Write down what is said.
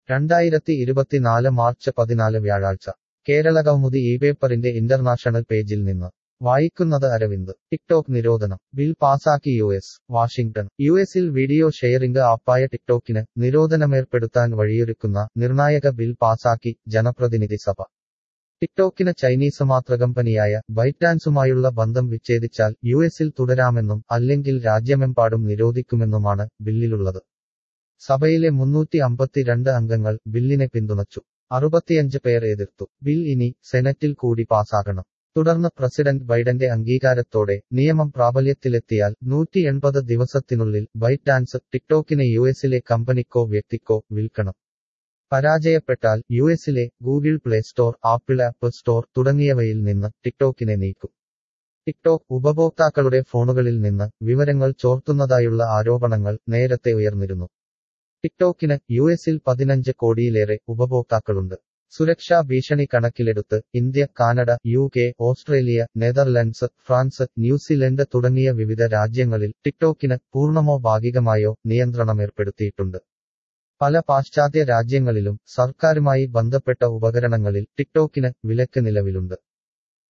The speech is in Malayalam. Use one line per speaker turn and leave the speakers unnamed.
രണ്ടായിരത്തി ഇരുപത്തിനാല് മാർച്ച് പതിനാല് വ്യാഴാഴ്ച കേരളകൗമുദി ഈ പേപ്പറിന്റെ ഇന്റർനാഷണൽ പേജിൽ നിന്ന് വായിക്കുന്നത് അരവിന്ദ് ടിക്ടോക്ക് നിരോധനം ബിൽ പാസാക്കി യു എസ് വാഷിംഗ്ടൺ യു എസിൽ വീഡിയോ ഷെയറിംഗ് ആപ്പായ ടിക്ടോക്കിന് നിരോധനമേർപ്പെടുത്താൻ വഴിയൊരുക്കുന്ന നിർണായക ബിൽ പാസാക്കി ജനപ്രതിനിധി സഭ ടിക്ടോക്കിന് ചൈനീസ് മാതൃ കമ്പനിയായ ബൈറ്റാൻസുമായുള്ള ബന്ധം വിച്ഛേദിച്ചാൽ യു എസിൽ തുടരാമെന്നും അല്ലെങ്കിൽ രാജ്യമെമ്പാടും നിരോധിക്കുമെന്നുമാണ് ബില്ലിലുള്ളത് സഭയിലെ മുന്നൂറ്റി അമ്പത്തിരണ്ട് അംഗങ്ങൾ ബില്ലിനെ പിന്തുണച്ചു അറുപത്തിയഞ്ച് പേർ എതിർത്തു ബിൽ ഇനി സെനറ്റിൽ കൂടി പാസാകണം തുടർന്ന് പ്രസിഡന്റ് ബൈഡന്റെ അംഗീകാരത്തോടെ നിയമം പ്രാബല്യത്തിലെത്തിയാൽ നൂറ്റി എൺപത് ദിവസത്തിനുള്ളിൽ ബൈറ്റാൻസ് ടിക്ടോക്കിനെ യു എസിലെ കമ്പനിക്കോ വ്യക്തിക്കോ വിൽക്കണം പരാജയപ്പെട്ടാൽ യു എസിലെ Google play store Apple app store തുടങ്ങിയവയിൽ നിന്ന് ടിക്ടോക്കിനെ നീക്കും ടിക്ടോക്ക് ഉപഭോക്താക്കളുടെ ഫോണുകളിൽ നിന്ന് വിവരങ്ങൾ ചോർത്തുന്നതായുള്ള ആരോപണങ്ങൾ നേരത്തെ ഉയർന്നിരുന്നു ടിക്ടോക്കിന് യു എസിൽ പതിനഞ്ച് കോടിയിലേറെ ഉപഭോക്താക്കളുണ്ട് സുരക്ഷാ ഭീഷണി കണക്കിലെടുത്ത് India Canada U K Australia Netherlands France New Zealand തുടങ്ങിയ വിവിധ രാജ്യങ്ങളിൽ ടിക്ടോക്കിന് പൂർണ്ണമോ ഭാഗികമായോ നിയന്ത്രണമേർപ്പെടുത്തിയിട്ടുണ്ട് പല പാശ്ചാത്യ രാജ്യങ്ങളിലും സർക്കാരുമായി ബന്ധപ്പെട്ട ഉപകരണങ്ങളിൽ ടിക്ടോക്കിന് വിലക്ക് നിലവിലുണ്ട്